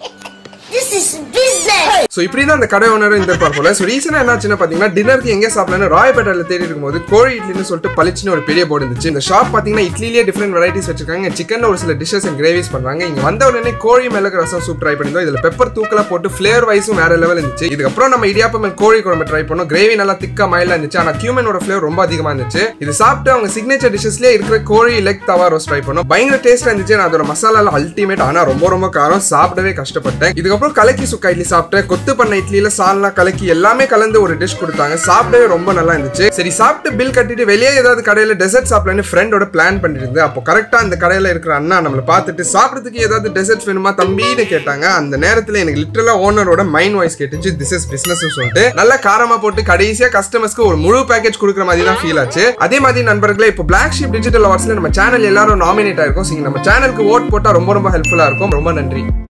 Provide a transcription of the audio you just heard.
This is business. So இப்படி தான் அந்த கடை ஓனர் இந்த போல ஸோ ரீசனாக என்னாச்சுன்னா பார்த்தீங்கன்னா டின்னருக்கு எங்கே சாப்பிடலாம்னு ராயப்பேட்டையில் தேடி இருக்கும்போது கோழி இட்லின்னு சொல்லிட்டு பளிச்சுன்னு ஒரு பெரிய போர்டு இருந்துச்சு இந்த ஷாப் பார்த்தீங்கன்னா இட்லிலேயே டிஃப்ரெண்ட் வெரைட்டிஸ் வச்சிருக்காங்க சிக்கனில் ஒரு சில டிஷஸ் அண்ட் கிரேவிஸ் பண்ணுறாங்க இங்கே வந்த உடனே கோழி மிளகு ரசம் சூப் ட்ரை பண்ணியிருந்தோம் இதில் பெப்பர் தூக்கலாக போட்டு ஃப்ளேவர் வைஸும் வேற லெவல் இருந்துச்சு இதுக்கப்புறம் நம்ம இடியாப்பம் and கோழி குழம்பு ட்ரை பண்ணோம் கிரேவி நல்லா திக்கா மைலாக இருந்துச்சு ஆனால் கியூமனோட ஃப்ளேவர் ரொம்ப அதிகமாக இருந்துச்சு இது சாப்பிட்டு அவங்க சிக்னேச்சர் டிஷஸ்லேயே இருக்கிற கோழி லெக் தவா ரோஸ்ட் ட்ரை பண்ணோம் பயங்கர டேஸ்ட்டாக இருந்துச்சு நான் அதோட மசாலா அல்டிமேட் ஆனால் ரொம்ப ரொம்ப காரம் சாப்பிடவே கஷ்டப்பட்டேன் இதுக்கப்புறம் கலக்கி சுக்கா இட்லி சாப்பிட்டேன் கொத்து பண்ண இட்லியில சால்னா கலக்கி எல்லாமே கலந்து ஒரு டிஷ் கொடுத்தாங்க சாப்பிடவே ரொம்ப நல்லா இருந்துச்சு சரி சாப்பிட்டு பில் கட்டிட்டு வெளியே ஏதாவது கடையில டெசர்ட் சாப்பிடலான்னு ஃப்ரெண்டோட பிளான் பண்ணிட்டு இருந்தேன் அப்போ கரெக்டா அந்த கடையில இருக்கிற அண்ணா நம்மளை பார்த்துட்டு சாப்பிடறதுக்கு ஏதாவது டெசர்ட் வேணுமா தம்பின்னு கேட்டாங்க அந்த நேரத்துல எனக்கு லிட்டரலா ஓனரோட மைண்ட் வாய்ஸ் கேட்டுச்சு திஸ் இஸ் பிசினஸ் சொல்லிட்டு நல்லா காரமா போட்டு கடைசியா கஸ்டமர்ஸ்க்கு ஒரு முழு பேக்கேஜ் கொடுக்குற மாதிரி தான் ஃபீல் ஆச்சு அதே மாதிரி நண்பர்களே இப்போ பிளாக் ஷீப் டிஜிட்டல் அவார்ட்ஸ்ல நம்ம சேனல் எல்லாரும் நாமினேட் ஆயிருக்கும் So, நம்ம சேனலுக்கு ஓட் போட்டா ரொம்ப ரொம்ப ஹெல்ப்ஃபுல்லா இருக்கும் ரொம்ப நன்றி